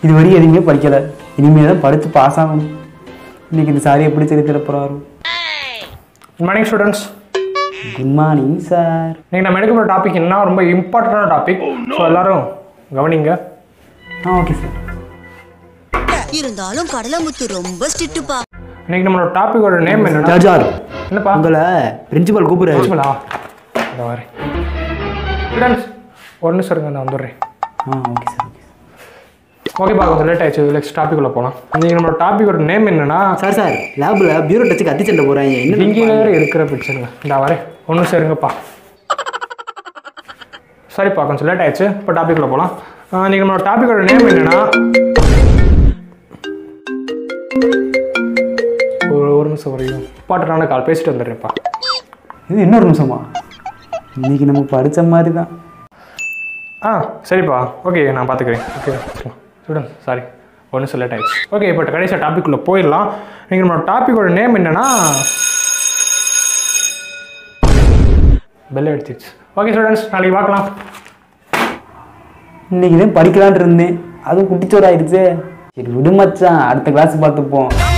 இது வரைக்கும் எதுவுமே படிக்கலை இனிமேல் தான் படித்து பாஸ் ஆகணும் இன்னைக்கு இந்த சாரி எப்படி சொல்லி தர போகிறாரு good morning students good morning sir இன்னைக்கு நம்ம எடுக்க போகிற டாபிக் என்ன ரொம்ப இம்பார்ட்டண்டான டாபிக் ஸோ எல்லாரும் கவனிங்க ஆ ஓகே சார் இருந்தாலும் கடலமுத்து ரொம்ப ஸ்ட்ரிக்ட்டுப்பா இன்னைக்கு நம்மளோட டாபிக்கோட நேம் என்னன்னா ஜாஜார் என்னப்பா உங்களை பிரின்சிபல் கூப்பிடுறாரு பிரின்சிபலா இந்த வரேன் ஸ்டூடெண்ட்ஸ் ஒரு நிமிஷம் இருங்க நான் வந்துடுறேன் ஆ ஓகே சார் ஓகே ஓகேப்பா கொஞ்சம் லேட் ஆயிடுச்சு நெக்ஸ்ட் டாபிக் உள்ள போகலாம் இன்னைக்கு நம்மளோட டாபிக்கோட நேம் என்னன்னா சார் சார் லேபில் பியூரோ டச்சு கத்தி சண்டை போகிறாங்க என்ன இன்ஜினியர் இருக்கிற பிரச்சனைங்க இந்த வரேன் ஒன்று சரிங்கப்பா சரிப்பா கொஞ்சம் லேட் ஆயிடுச்சு இப்போ டாபிக் உள்ள போகலாம் இன்னைக்கு நம்மளோட டாபிக்கோட நேம் என்னன்னா ஒரு ஒரு நிமிஷம் வரையும் இம்பார்ட்டண்டான கால் பேசிட்டு வந்துடுறேன்ப்பா இது இன்னொரு நிமிஷமா இன்னைக்கு நம்ம படித்த மாதிரி தான் ஆ சரிப்பா ஓகே நான் பார்த்துக்கிறேன் ஓகே ஸ்டூடெண்ட் சாரி ஒன்று நிமிஷம் லேட் ஆயிடுச்சு ஓகே இப்போ கடைசியாக டாபிக்குள்ளே போயிடலாம் நீங்கள் நம்மளோட டாப்பிக்கோட நேம் என்னன்னா பெல் அடிச்சிச்சு ஓகே ஸ்டூடெண்ட்ஸ் நாளைக்கு பார்க்கலாம் இன்னைக்கு தான் படிக்கலான்ட்டு இருந்தேன் அதுவும் குட்டிச்சோறு ஆயிடுச்சு சரி விடு மச்சான் அடுத்த கிளாஸ் பார்த்துப்போம்